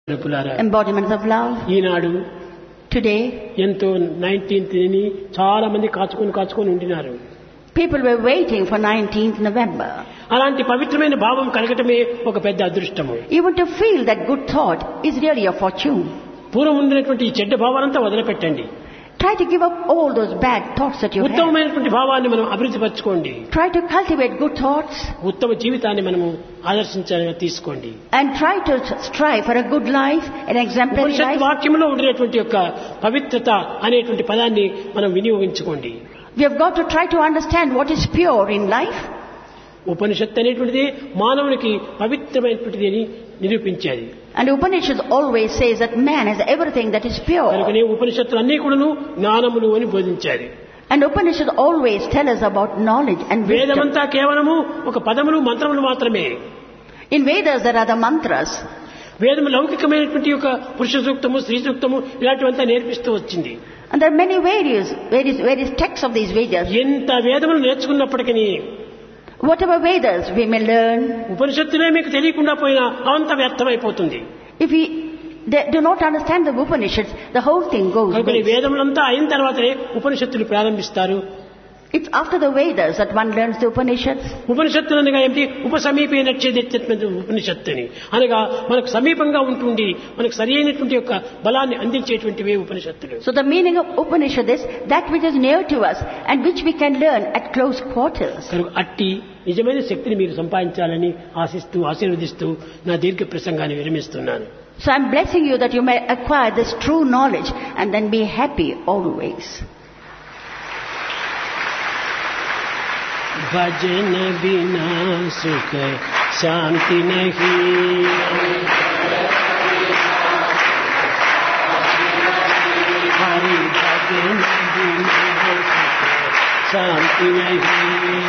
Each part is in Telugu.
పిలుపులారా embodiments of love. ఈనాడు Today, ఎంతో నైన్టీన్త్ ని చాలా మంది కాచుకొని కాచుకొని ఉండినారు people were waiting for 19th November. అలాంటి పవిత్రమైన భావం కలగటమే ఒక పెద్ద అదృష్టము Even to feel that good thought is really a fortune. పూర్వం ఉండినటువంటి ఈ చెడ్డ భావాలంతా వదిలిపెట్టండి Try to give up all those bad thoughts that you have. ఉత్తమమైనటువంటి భావాన్ని మనం అభివృద్ధి పరచుకోండి Try to cultivate good thoughts ఉత్తమ జీవితాన్ని మనము ఆదర్శించాలని తీసుకోండి and try to strive for a good life, an exemplary Upanishad life. వాక్యంలో ఉండేటువంటి యొక్క పవిత్రత అనేటువంటి పదాన్ని మనం వినియోగించుకోండి We have got to try to understand what is pure in life. ఉపనిషత్తు అనేటువంటిది మానవునికి పవిత్రమైనటువంటిది అని నిరూపించేది And Upanishad always says that man has everything that is pure. కనుకనే ఉపనిషత్తులు అన్ని కూడాను జ్ఞానములు అని బోధించారు And Upanishad always tell us about knowledge and wisdom. వేదమంతా కేవలము ఒక పదములు మంత్రములు మాత్రమే In Vedas there are the mantras. వేదము లౌకికమైనటువంటి యొక్క పురుష సూక్తము స్త్రీ సూక్తము ఇలాంటివంతా నేర్పిస్తూ వచ్చింది And there are many various, various, various texts of these Vedas. ఎంత వేదములు నేర్చుకున్నప్పటికీ Whatever Vedas we may learn, ఉపనిషత్తులే మీకు తెలియకుండా పోయినా అంత వ్యర్థమైపోతుంది if we they do not understand the Upanishads, the whole thing goes కనుక ఈ waste. వేదములంతా అయిన తర్వాతనే ఉపనిషత్తులు ప్రారంభిస్తారు It's after the Vedas that one learns the Upanishads. ఉపనిషత్తులు అనగా ఏమిటి ఉపసమీపే నచ్చేదెత్తినటువంటి ఉపనిషత్తుని అనగా మనకు సమీపంగా ఉంటుండి మనకు సరి అయినటువంటి యొక్క బలాన్ని అందించేటువంటివే ఉపనిషత్తులు So the meaning of Upanishad is that which is near to us and which we can learn at close quarters. కనుక అట్టి నిజమైన శక్తిని మీరు సంపాదించాలని ఆశిస్తూ ఆశీర్వదిస్తూ నా దీర్ఘ ప్రసంగాన్ని విరమిస్తున్నాను So I'm blessing you that you may acquire this true knowledge and then be happy always. भजन बिना सुख शांति नहीं हरि भजन बिना सुख शांति नहीं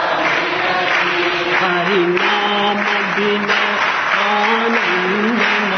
हरि नाम बिना आनंद